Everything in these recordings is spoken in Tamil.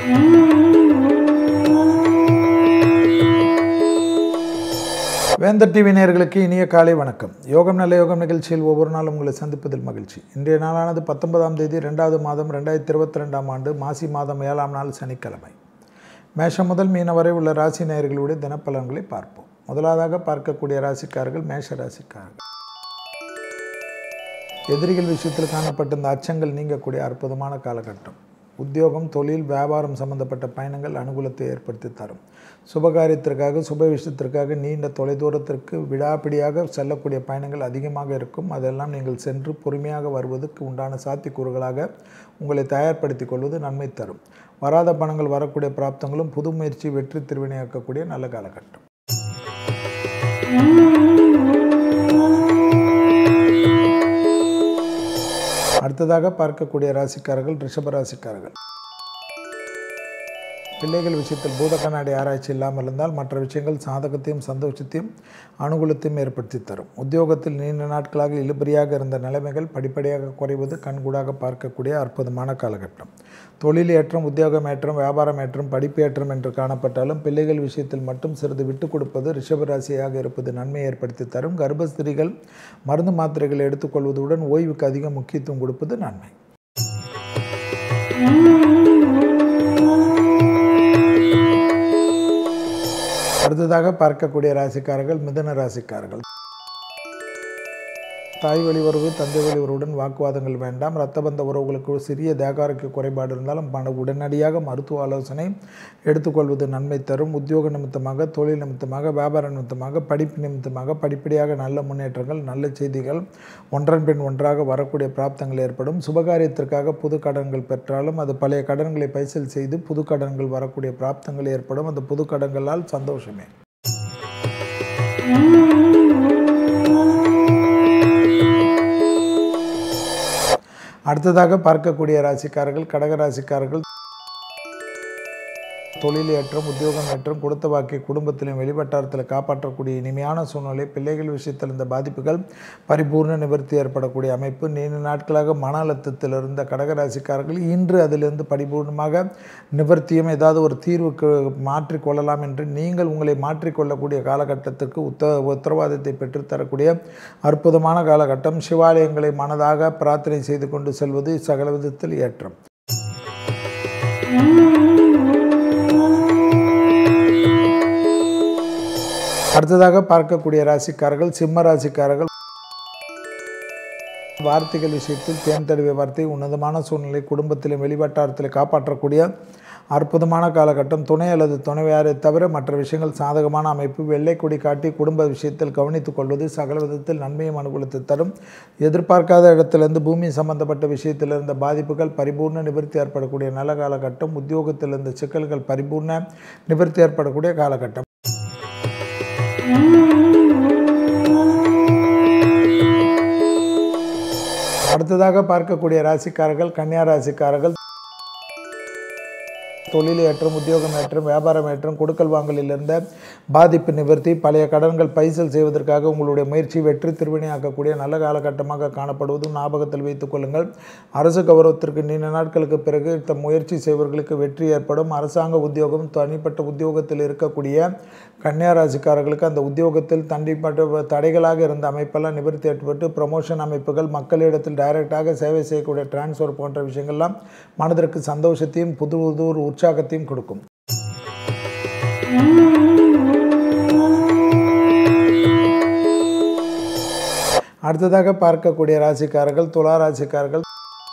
வேந்தர் டிவி நேயர்களுக்கு இனிய காலை வணக்கம் யோகம் நல்ல யோகம் நிகழ்ச்சியில் ஒவ்வொரு நாளும் உங்களை சந்திப்பதில் மகிழ்ச்சி இன்றைய நாளானது பத்தொன்பதாம் தேதி ரெண்டாவது மாதம் ரெண்டாயிரத்தி இருபத்தி ரெண்டாம் ஆண்டு மாசி மாதம் ஏழாம் நாள் சனிக்கிழமை மேஷம் முதல் மீன வரை உள்ள ராசி நேயர்களுடைய தினப்பலன்களை பார்ப்போம் முதலாவதாக பார்க்கக்கூடிய ராசிக்காரர்கள் மேஷ ராசிக்காரர்கள் எதிரிகள் விஷயத்தில் காணப்பட்ட இந்த அச்சங்கள் நீங்கக்கூடிய அற்புதமான காலகட்டம் உத்தியோகம் தொழில் வியாபாரம் சம்பந்தப்பட்ட பயணங்கள் அனுகூலத்தை ஏற்படுத்தி தரும் சுபகாரியத்திற்காக சுப விஷயத்திற்காக நீண்ட தொலைதூரத்திற்கு விடாப்பிடியாக செல்லக்கூடிய பயணங்கள் அதிகமாக இருக்கும் அதெல்லாம் நீங்கள் சென்று பொறுமையாக வருவதற்கு உண்டான சாத்தியக்கூறுகளாக உங்களை தயார்படுத்திக் கொள்வது நன்மை தரும் வராத பணங்கள் வரக்கூடிய பிராப்தங்களும் புது முயற்சி வெற்றி திருவினையாக்கக்கூடிய நல்ல காலகட்டம் அடுத்ததாக பார்க்கக்கூடிய ராசிக்காரர்கள் ரிஷப ராசிக்காரர்கள் பிள்ளைகள் விஷயத்தில் பூத கண்ணாடி ஆராய்ச்சி இல்லாமல் இருந்தால் மற்ற விஷயங்கள் சாதகத்தையும் சந்தோஷத்தையும் அனுகூலத்தையும் ஏற்படுத்தி தரும் உத்தியோகத்தில் நீண்ட நாட்களாக இழுபறியாக இருந்த நிலைமைகள் படிப்படியாக குறைவது கண்கூடாக பார்க்கக்கூடிய அற்புதமான காலகட்டம் தொழில் ஏற்றம் உத்தியோகம் ஏற்றம் வியாபாரம் ஏற்றம் படிப்பு ஏற்றம் என்று காணப்பட்டாலும் பிள்ளைகள் விஷயத்தில் மட்டும் சிறிது விட்டுக் கொடுப்பது ரிஷபராசியாக இருப்பது நன்மை ஏற்படுத்தி தரும் கர்ப்பஸ்திரிகள் மருந்து மாத்திரைகள் எடுத்துக்கொள்வதுடன் ஓய்வுக்கு அதிக முக்கியத்துவம் கொடுப்பது நன்மை அடுத்ததாக பார்க்கக்கூடிய ராசிக்காரர்கள் மிதன ராசிக்காரர்கள் தாய் வழி உறவு தந்தை வழி உறவுடன் வாக்குவாதங்கள் வேண்டாம் இரத்தபந்த உறவுகளுக்கு சிறிய தேகாரக்கு குறைபாடு இருந்தாலும் பண உடனடியாக மருத்துவ ஆலோசனை எடுத்துக்கொள்வது நன்மை தரும் உத்தியோக நிமித்தமாக தொழில் நிமித்தமாக வியாபார நிமித்தமாக படிப்பு நிமித்தமாக படிப்படியாக நல்ல முன்னேற்றங்கள் நல்ல செய்திகள் ஒன்றன் பின் ஒன்றாக வரக்கூடிய பிராப்தங்கள் ஏற்படும் சுபகாரியத்திற்காக புது கடன்கள் பெற்றாலும் அது பழைய கடன்களை பைசல் செய்து புது கடன்கள் வரக்கூடிய பிராப்தங்கள் ஏற்படும் அந்த புது கடன்களால் சந்தோஷமே அடுத்ததாக பார்க்கக்கூடிய ராசிக்காரர்கள் கடக ராசிக்காரர்கள் தொழில் ஏற்றம் உத்தியோகம் ஏற்றம் கொடுத்த வாக்கை குடும்பத்திலும் வெளிவட்டாரத்தில் காப்பாற்றக்கூடிய இனிமையான சூழ்நிலை பிள்ளைகள் விஷயத்தில் இந்த பாதிப்புகள் பரிபூர்ண நிவர்த்தி ஏற்படக்கூடிய அமைப்பு நீண்ட நாட்களாக மன அழுத்தத்தில் இருந்த கடகராசிக்காரர்கள் இன்று அதிலிருந்து பரிபூர்ணமாக நிவர்த்தியும் ஏதாவது ஒரு தீர்வுக்கு மாற்றிக்கொள்ளலாம் என்று நீங்கள் உங்களை மாற்றிக்கொள்ளக்கூடிய காலகட்டத்துக்கு உத்த உத்தரவாதத்தை பெற்றுத்தரக்கூடிய அற்புதமான காலகட்டம் சிவாலயங்களை மனதாக பிரார்த்தனை செய்து கொண்டு செல்வது சகல விதத்தில் ஏற்றம் அடுத்ததாக பார்க்கக்கூடிய ராசிக்காரர்கள் சிம்ம ராசிக்காரர்கள் வார்த்தைகள் விஷயத்தில் தேன் தழுவிய வார்த்தை உன்னதமான சூழ்நிலை குடும்பத்திலும் வெளிவட்டாரத்தில் காப்பாற்றக்கூடிய அற்புதமான காலகட்டம் துணை அல்லது துணைவியாரை தவிர மற்ற விஷயங்கள் சாதகமான அமைப்பு வெள்ளை கொடி காட்டி குடும்ப விஷயத்தில் கவனித்துக் கொள்வது சகல விதத்தில் நன்மையும் அனுகூலத்தை தரும் எதிர்பார்க்காத இடத்திலிருந்து பூமி சம்பந்தப்பட்ட விஷயத்தில் இருந்த பாதிப்புகள் பரிபூர்ண நிவர்த்தி ஏற்படக்கூடிய நல்ல காலகட்டம் உத்தியோகத்தில் இருந்த சிக்கல்கள் பரிபூர்ண நிவர்த்தி ஏற்படக்கூடிய காலகட்டம் அடுத்ததாக பார்க்கக்கூடிய ராசிக்காரர்கள் கன்னியா ராசிக்காரர்கள் தொழில் ஏற்றம் உத்தியோகம் ஏற்றம் வியாபாரம் ஏற்றம் கொடுக்கல் வாங்கலில் இருந்த பாதிப்பு நிவர்த்தி பழைய கடன்கள் பைசல் செய்வதற்காக உங்களுடைய முயற்சி வெற்றி திருவினையாக்கக்கூடிய நல்ல காலகட்டமாக காணப்படுவதும் ஞாபகத்தில் வைத்துக் கொள்ளுங்கள் அரசு கௌரவத்திற்கு நீண்ட நாட்களுக்கு பிறகு இந்த முயற்சி செய்வர்களுக்கு வெற்றி ஏற்படும் அரசாங்க உத்தியோகம் தனிப்பட்ட உத்தியோகத்தில் இருக்கக்கூடிய கன்னியா ராசிக்காரர்களுக்கு அந்த உத்தியோகத்தில் தனிப்பட்ட தடைகளாக இருந்த அமைப்பெல்லாம் நிவர்த்தி ஏற்பட்டு ப்ரமோஷன் அமைப்புகள் மக்களிடத்தில் டைரக்டாக சேவை செய்யக்கூடிய டிரான்ஸ்ஃபர் போன்ற விஷயங்கள்லாம் மனதிற்கு சந்தோஷத்தையும் புது புது ஒரு உற்சாகத்தையும் கொடுக்கும் அடுத்ததாக பார்க்கக்கூடிய ராசிக்காரர்கள் துலா ராசிக்காரர்கள்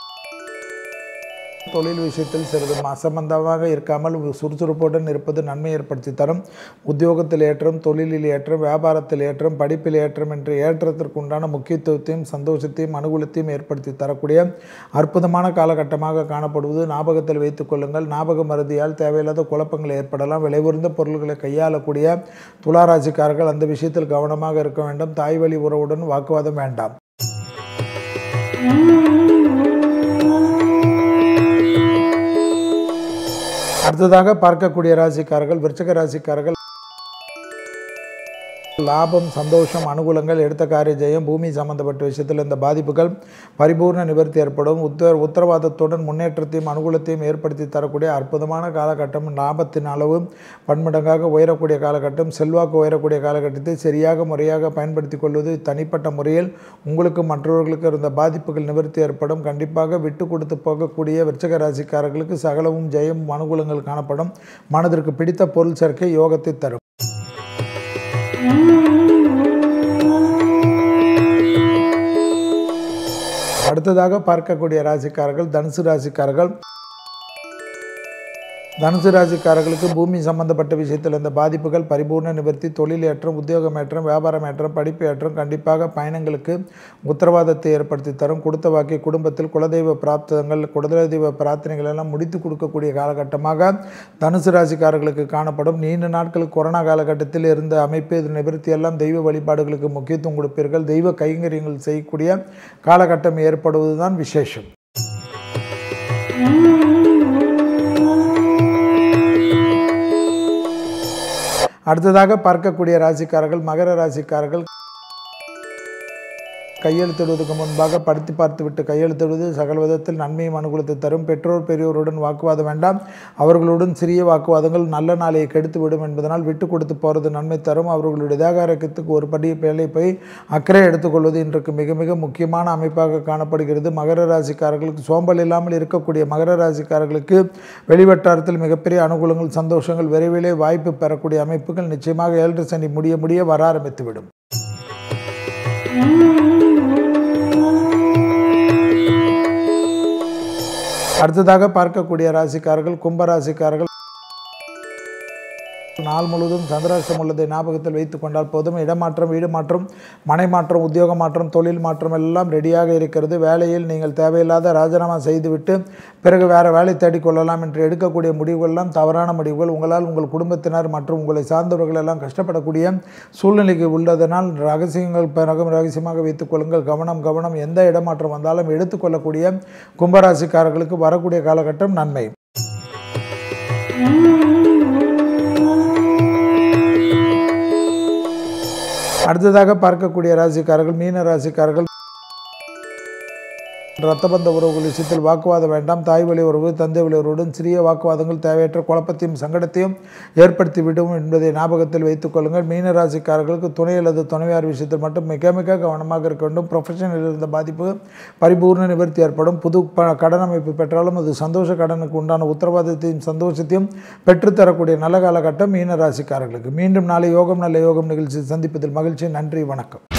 தொழில் விஷயத்தில் சிறிது அசம்பந்தமாக இருக்காமல் சுறுசுறுப்புடன் இருப்பது நன்மை ஏற்படுத்தி தரும் உத்தியோகத்தில் ஏற்றம் தொழிலில் ஏற்றம் வியாபாரத்தில் ஏற்றம் படிப்பில் ஏற்றம் என்ற ஏற்றத்திற்கு உண்டான முக்கியத்துவத்தையும் சந்தோஷத்தையும் அனுகூலத்தையும் ஏற்படுத்தி தரக்கூடிய அற்புதமான காலகட்டமாக காணப்படுவது ஞாபகத்தில் வைத்துக் கொள்ளுங்கள் ஞாபக மருதியால் தேவையில்லாத குழப்பங்கள் ஏற்படலாம் விலையுறந்த பொருள்களை கையாளக்கூடிய துளாராசிக்காரர்கள் அந்த விஷயத்தில் கவனமாக இருக்க வேண்டும் தாய் வழி உறவுடன் வாக்குவாதம் வேண்டாம் அடுத்ததாக பார்க்கக்கூடிய ராசிக்காரர்கள் விருச்சக ராசிக்காரர்கள் லாபம் சந்தோஷம் அனுகூலங்கள் எடுத்த காரிய ஜெயம் பூமி சம்பந்தப்பட்ட விஷயத்தில் இந்த பாதிப்புகள் பரிபூர்ண நிவர்த்தி ஏற்படும் உத்தர உத்தரவாதத்துடன் முன்னேற்றத்தையும் அனுகூலத்தையும் ஏற்படுத்தி தரக்கூடிய அற்புதமான காலகட்டம் லாபத்தின் அளவு பன்மடங்காக உயரக்கூடிய காலகட்டம் செல்வாக்கு உயரக்கூடிய காலகட்டத்தை சரியாக முறையாக பயன்படுத்தி கொள்வது தனிப்பட்ட முறையில் உங்களுக்கு மற்றவர்களுக்கு இருந்த பாதிப்புகள் நிவர்த்தி ஏற்படும் கண்டிப்பாக விட்டு கொடுத்து போகக்கூடிய விருச்சக ராசிக்காரர்களுக்கு சகலவும் ஜெயமும் அனுகூலங்கள் காணப்படும் மனதிற்கு பிடித்த பொருள் சேர்க்கை யோகத்தை தரும் அடுத்ததாக பார்க்கக்கூடிய ராசிக்காரர்கள் தனுசு ராசிக்காரர்கள் தனுசு ராசிக்காரர்களுக்கு பூமி சம்பந்தப்பட்ட விஷயத்தில் இந்த பாதிப்புகள் பரிபூர்ண நிவர்த்தி தொழில் ஏற்றம் உத்தியோகம் ஏற்றம் வியாபாரம் ஏற்றம் படிப்பு ஏற்றம் கண்டிப்பாக பயணங்களுக்கு உத்தரவாதத்தை ஏற்படுத்தி தரும் கொடுத்த வாக்கி குடும்பத்தில் குலதெய்வ பிராப்தங்கள் குலதெய்வ பிரார்த்தனைகள் எல்லாம் முடித்து கொடுக்கக்கூடிய காலகட்டமாக தனுசு ராசிக்காரர்களுக்கு காணப்படும் நீண்ட நாட்கள் கொரோனா காலகட்டத்தில் இருந்த அமைப்பு இது நிவர்த்தி எல்லாம் தெய்வ வழிபாடுகளுக்கு முக்கியத்துவம் கொடுப்பீர்கள் தெய்வ கைங்கரியங்கள் செய்யக்கூடிய காலகட்டம் ஏற்படுவதுதான் விசேஷம் அடுத்ததாக பார்க்கக்கூடிய ராசிக்காரர்கள் மகர ராசிக்காரர்கள் கையெழுத்திடுவதற்கு முன்பாக படித்து பார்த்துவிட்டு கையெழுத்திடுவது சகல விதத்தில் நன்மையும் அனுகூலத்தை தரும் பெற்றோர் பெரியோருடன் வாக்குவாதம் வேண்டாம் அவர்களுடன் சிறிய வாக்குவாதங்கள் நல்ல நாளையை கெடுத்துவிடும் என்பதனால் விட்டு கொடுத்து போகிறது நன்மை தரும் அவர்களுடைய தேகாரக்கத்துக்கு ஒரு படி வேலை போய் அக்கறை எடுத்துக்கொள்வது இன்றைக்கு மிக மிக முக்கியமான அமைப்பாக காணப்படுகிறது மகர ராசிக்காரர்களுக்கு சோம்பல் இல்லாமல் இருக்கக்கூடிய மகர ராசிக்காரர்களுக்கு வெளிவட்டாரத்தில் மிகப்பெரிய அனுகூலங்கள் சந்தோஷங்கள் விரைவிலே வாய்ப்பு பெறக்கூடிய அமைப்புகள் நிச்சயமாக ஏழரை சனி முடிய முடிய வர ஆரம்பித்துவிடும் அடுத்ததாக பார்க்கக்கூடிய ராசிக்காரர்கள் கும்ப ராசிக்காரர்கள் நாள் முழுவதும் சந்திராஷ்டம் உள்ளதை ஞாபகத்தில் வைத்துக் கொண்டால் போதும் இடமாற்றம் வீடு மாற்றம் மனை மாற்றம் உத்தியோக மாற்றம் தொழில் மாற்றம் எல்லாம் ரெடியாக இருக்கிறது வேலையில் நீங்கள் தேவையில்லாத ராஜினாமா செய்துவிட்டு பிறகு வேறு வேலை தேடிக்கொள்ளலாம் என்று எடுக்கக்கூடிய முடிவுகளெல்லாம் தவறான முடிவுகள் உங்களால் உங்கள் குடும்பத்தினர் மற்றும் உங்களை சார்ந்தவர்கள் எல்லாம் கஷ்டப்படக்கூடிய சூழ்நிலைக்கு உள்ளதனால் ரகசியங்கள் பிறகும் ரகசியமாக வைத்துக் கொள்ளுங்கள் கவனம் கவனம் எந்த இடமாற்றம் வந்தாலும் எடுத்துக்கொள்ளக்கூடிய கும்பராசிக்காரர்களுக்கு வரக்கூடிய காலகட்டம் நன்மை அடுத்ததாக பார்க்கக்கூடிய ராசிக்காரர்கள் மீன ராசிக்காரர்கள் ரத்தபந்த உறவுகள் விஷயத்தில் வாக்குவாதம் வேண்டாம் தாய் வழி உறவு தந்தை வழி உறவுடன் சிறிய வாக்குவாதங்கள் தேவையற்ற குழப்பத்தையும் சங்கடத்தையும் ஏற்படுத்தி விடும் என்பதை ஞாபகத்தில் வைத்துக் கொள்ளுங்கள் மீன ராசிக்காரர்களுக்கு துணை அல்லது துணைவியார் விஷயத்தில் மட்டும் மிக மிக கவனமாக இருக்க வேண்டும் ப்ரொஃபஷனில் இருந்த பாதிப்பு பரிபூர்ண நிவர்த்தி ஏற்படும் புது ப கடன் அமைப்பு பெற்றாலும் அது சந்தோஷ கடனுக்கு உண்டான உத்தரவாதத்தையும் சந்தோஷத்தையும் பெற்றுத்தரக்கூடிய நல்ல காலகட்டம் மீன ராசிக்காரர்களுக்கு மீண்டும் நாளை யோகம் நல்ல யோகம் நிகழ்ச்சி சந்திப்பதில் மகிழ்ச்சி நன்றி வணக்கம்